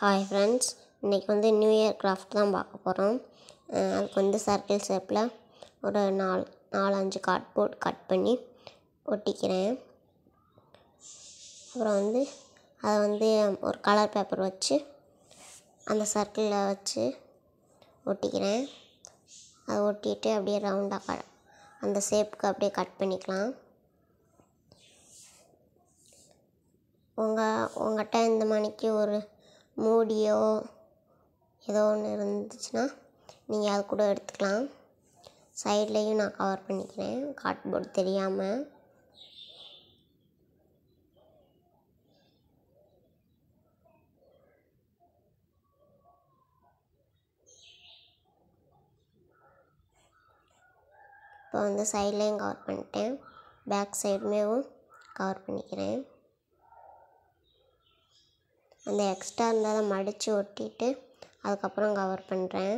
hi friends இன்றைக்கி வந்து new year craft தான் பார்க்க போகிறோம் அதுக்கு வந்து சர்க்கிள் ஷேப்பில் ஒரு நாலு நாலு அஞ்சு கார்ட்போர்ட் கட் பண்ணி ஒட்டிக்கிறேன் அப்புறம் வந்து அதை வந்து ஒரு கலர் பேப்பர் வச்சு அந்த சர்க்கிளில் வச்சு ஒட்டிக்கிறேன் அதை ஒட்டிட்டு அப்படியே ரவுண்டாக க அந்த ஷேப்புக்கு அப்படியே கட் பண்ணிக்கலாம் உங்கள் உங்கள்கிட்ட இந்த மணிக்கு ஒரு மூடியோ ஏதோ ஒன்று இருந்துச்சுன்னா நீங்கள் அது கூட எடுத்துக்கலாம் சைட்லேயும் நான் கவர் பண்ணிக்கிறேன் கார்ட்போர்ட் தெரியாமல் இப்போ வந்து சைட்லேயும் கவர் பண்ணிட்டேன் பேக் சைடுமேவும் கவர் பண்ணிக்கிறேன் அந்த எக்ஸ்ட்ரா இருந்ததை மடித்து ஒட்டிட்டு அதுக்கப்புறம் கவர் பண்ணுறேன்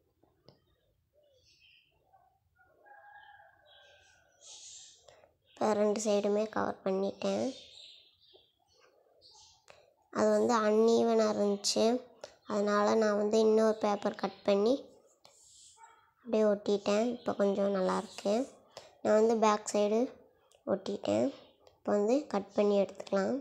இப்போ ரெண்டு சைடுமே கவர் பண்ணிட்டேன் அது வந்து அன்ஈவனாக இருந்துச்சு அதனால் நான் வந்து இன்னொரு பேப்பர் கட் பண்ணி அப்படியே ஒட்டிட்டேன் இப்போ கொஞ்சம் நல்லாயிருக்கு நான் வந்து பேக் சைடு ஒட்டிட்டேன் இப்போ வந்து கட் பண்ணி எடுத்துக்கலாம்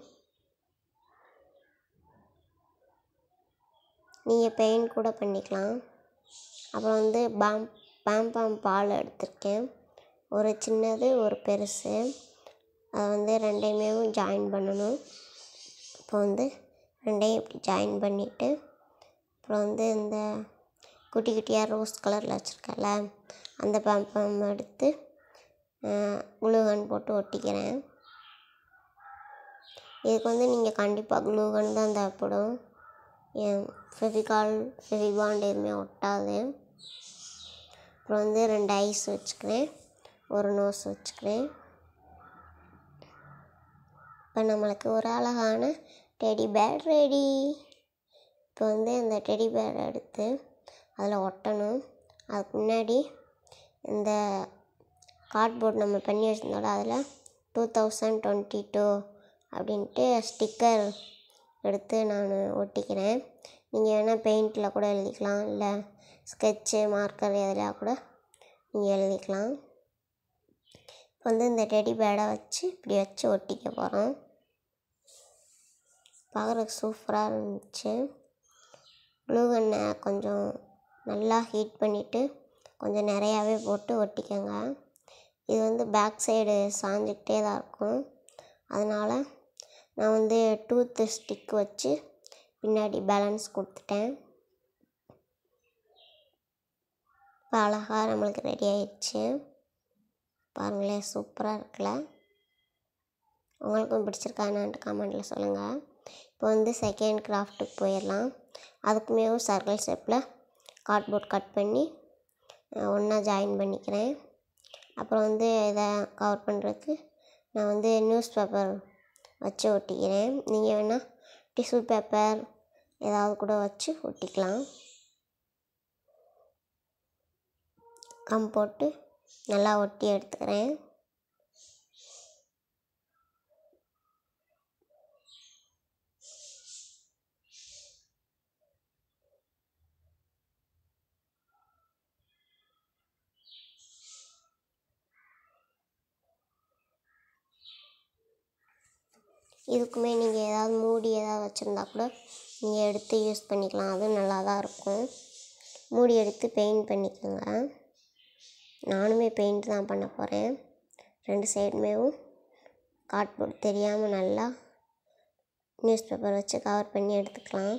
நீங்கள் பெயிண்ட் கூட பண்ணிக்கலாம் அப்புறம் வந்து பாம் பாம்பாம் பால் எடுத்திருக்கேன் ஒரு சின்னது ஒரு பெருசு அதை வந்து ரெண்டையுமே ஜாயின் பண்ணணும் இப்போ வந்து ரெண்டையும் இப்படி ஜாயின் பண்ணிவிட்டு அப்புறம் வந்து இந்த குட்டி குட்டியாக ரோஸ் கலரில் வச்சுருக்கல அந்த பாம்பம் எடுத்து குளூகன் போட்டு ஒட்டிக்கிறேன் இதுக்கு வந்து நீங்கள் கண்டிப்பாக குளூகன் தான் தேவைப்படும் ஃபெவிகால் ஃபெவிபாண்ட் எதுவுமே ஒட்டாது அப்புறம் வந்து ரெண்டு ஐஸ் வச்சுக்கிறேன் ஒரு நோஸ் வச்சுக்கிறேன் இப்போ நம்மளுக்கு ஒரு அழகான டெடி பேர் ரெடி இப்போ வந்து அந்த டெடி பேர் எடுத்து அதில் ஒட்டணும் அதுக்கு முன்னாடி இந்த கார்ட்போர்ட் நம்ம பண்ணி வச்சுருந்தோட அதில் டூ தௌசண்ட் டுவெண்ட்டி டூ அப்படின்ட்டு ஸ்டிக்கர் எடுத்து நான் ஒட்டிக்கிறேன் நீங்கள் வேணால் பெயிண்டில் கூட எழுதிக்கலாம் இல்லை ஸ்கெட்சு மார்க்கர் எதில் கூட நீங்கள் எழுதிக்கலாம் இப்போ வந்து இந்த டெடி பேடை வச்சு இப்படி வச்சு ஒட்டிக்க போகிறோம் பார்க்குறதுக்கு சூப்பராக இருந்துச்சு க்ளூகன்னை கொஞ்சம் நல்லா ஹீட் பண்ணிவிட்டு கொஞ்சம் நிறையாவே போட்டு ஒட்டிக்கோங்க இது வந்து பேக் சைடு சாஞ்சிக்கிட்டே தான் இருக்கும் அதனால் நான் வந்து டூத்து ஸ்டிக் வச்சு பின்னாடி பேலன்ஸ் கொடுத்துட்டேன் இப்போ அழகாக நம்மளுக்கு ரெடி ஆயிடுச்சு பாருங்களேன் சூப்பராக இருக்குல்ல உங்களுக்கும் பிடிச்சிருக்கா என்னான்ட்டு கமெண்ட்டில் சொல்லுங்கள் இப்போ வந்து செகண்ட் கிராஃப்ட்டுக்கு போயிடலாம் அதுக்குமே சர்க்கிள் ஷேப்பில் கார்ட்போர்ட் கட் பண்ணி ஒன்றா ஜாயின் பண்ணிக்கிறேன் அப்புறம் வந்து இதை கவர் பண்ணுறதுக்கு நான் வந்து நியூஸ் பேப்பர் வச்சு ஒட்டிக்கிறேன் நீங்கள் வேணால் டிஷ்யூ பேப்பர் ஏதாவது கூட வச்சு ஒட்டிக்கலாம் கம் போட்டு நல்லா ஒட்டி எடுத்துக்கிறேன் இதுக்குமே நீங்கள் ஏதாவது மூடி ஏதாவது வச்சுருந்தா கூட நீங்கள் எடுத்து யூஸ் பண்ணிக்கலாம் அதுவும் நல்லா தான் இருக்கும் மூடி எடுத்து பெயிண்ட் பண்ணிக்கோங்க நானுமே பெயிண்ட் தான் பண்ண போகிறேன் ரெண்டு சைடுமேவும் கார்ட்போர்ட் தெரியாமல் நல்லா நியூஸ் பேப்பர் வச்சு கவர் பண்ணி எடுத்துக்கலாம்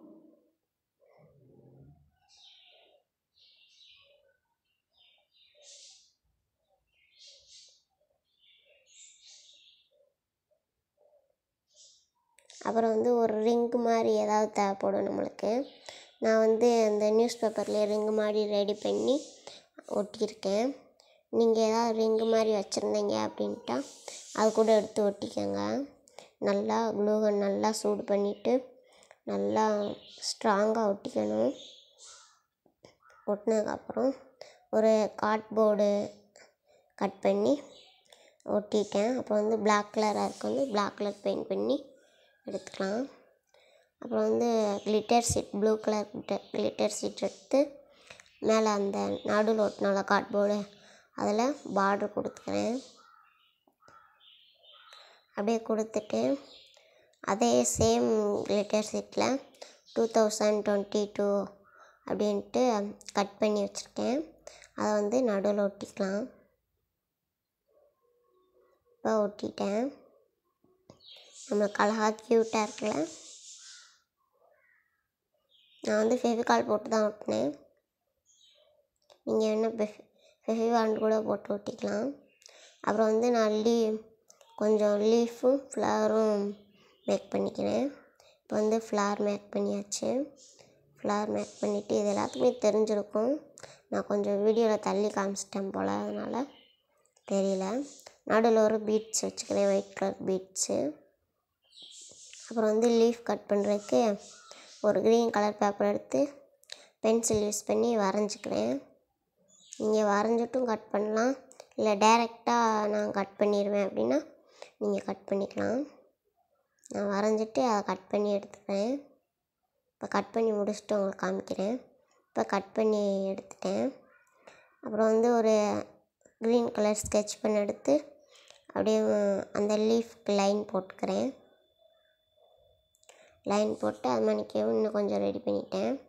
அப்புறம் வந்து ஒரு ரிங்கு மாதிரி ஏதாவது தேவைப்படும் நம்மளுக்கு நான் வந்து அந்த நியூஸ் பேப்பர்லேயே ரிங்கு மாதிரி ரெடி பண்ணி ஒட்டியிருக்கேன் நீங்கள் ஏதாவது ரிங்கு மாதிரி வச்சுருந்தீங்க அப்படின்ட்டா அது கூட எடுத்து ஒட்டிக்கோங்க நல்லா க்ளூகன் நல்லா சூடு பண்ணிவிட்டு நல்லா ஸ்ட்ராங்காக ஒட்டிக்கணும் ஒட்டினதுக்கப்புறம் ஒரு கார்ட்போர்டு கட் பண்ணி ஒட்டிட்டேன் அப்புறம் வந்து பிளாக் கலராக இருக்கு வந்து பிளாக் கலர் பெயிண்ட் பண்ணி எடுத்துக்கலாம் அப்புறம் வந்து glitter sheet blue colour glitter sheet எடுத்து மேலே அந்த நடுவில் ஒட்டினால கார்ட்போர்டு அதில் பார்டர் கொடுத்துக்கிறேன் அப்படியே கொடுத்துட்டு அதே சேம் கிளிட்டர் சீட்டில் டூ தௌசண்ட் டுவெண்ட்டி டூ அப்படின்ட்டு கட் பண்ணி வச்சுருக்கேன் அதை வந்து நடுவில் ஒட்டிக்கலாம் இப்போ ஒட்டிட்டேன் நம்மளுக்கு அழகாக க்யூட்டாக இருக்குல்ல நான் வந்து ஃபெவிகால் போட்டு தான் ஒட்டினேன் நீங்கள் வேணால் ஃபெஃபி ஃபெவிகால் கூட போட்டு ஒட்டிக்கலாம் அப்புறம் வந்து நான் லீ கொஞ்சம் லீஃபும் ஃப்ளவரும் மேக் பண்ணிக்கிறேன் இப்போ வந்து ஃப்ளவர் மேக் பண்ணியாச்சு ஃப்ளவர் மேக் பண்ணிவிட்டு இது எல்லாத்துக்குமே தெரிஞ்சிருக்கும் நான் கொஞ்சம் வீடியோவில் தள்ளி காமிச்சிட்டேன் போல் அதனால் தெரியல நடுவில் ஒரு பீட்ஸ் வச்சுக்கிறேன் ஒயிட் கலர் பீட்ஸு அப்புறம் வந்து லீஃப் கட் பண்ணுறதுக்கு ஒரு க்ரீன் கலர் பேப்பர் எடுத்து பென்சில் யூஸ் பண்ணி வரைஞ்சிக்கிறேன் நீங்கள் வரைஞ்சிட்டும் கட் பண்ணலாம் இல்லை டைரெக்டாக நான் கட் பண்ணிடுவேன் அப்படின்னா நீங்கள் கட் பண்ணிக்கலாம் நான் வரைஞ்சிட்டு அதை கட் பண்ணி எடுத்துக்கிறேன் இப்போ கட் பண்ணி முடிச்சுட்டு உங்களுக்கு காமிக்கிறேன் இப்போ கட் பண்ணி எடுத்துட்டேன் அப்புறம் வந்து ஒரு க்ரீன் கலர் ஸ்கெட்ச் பென் எடுத்து அப்படியே அந்த லீஃப்க்கு லைன் போட்டுக்கிறேன் லைன் போட்டு அது மணிக்கவும் இன்னும் கொஞ்சம் ரெடி பண்ணிட்டேன்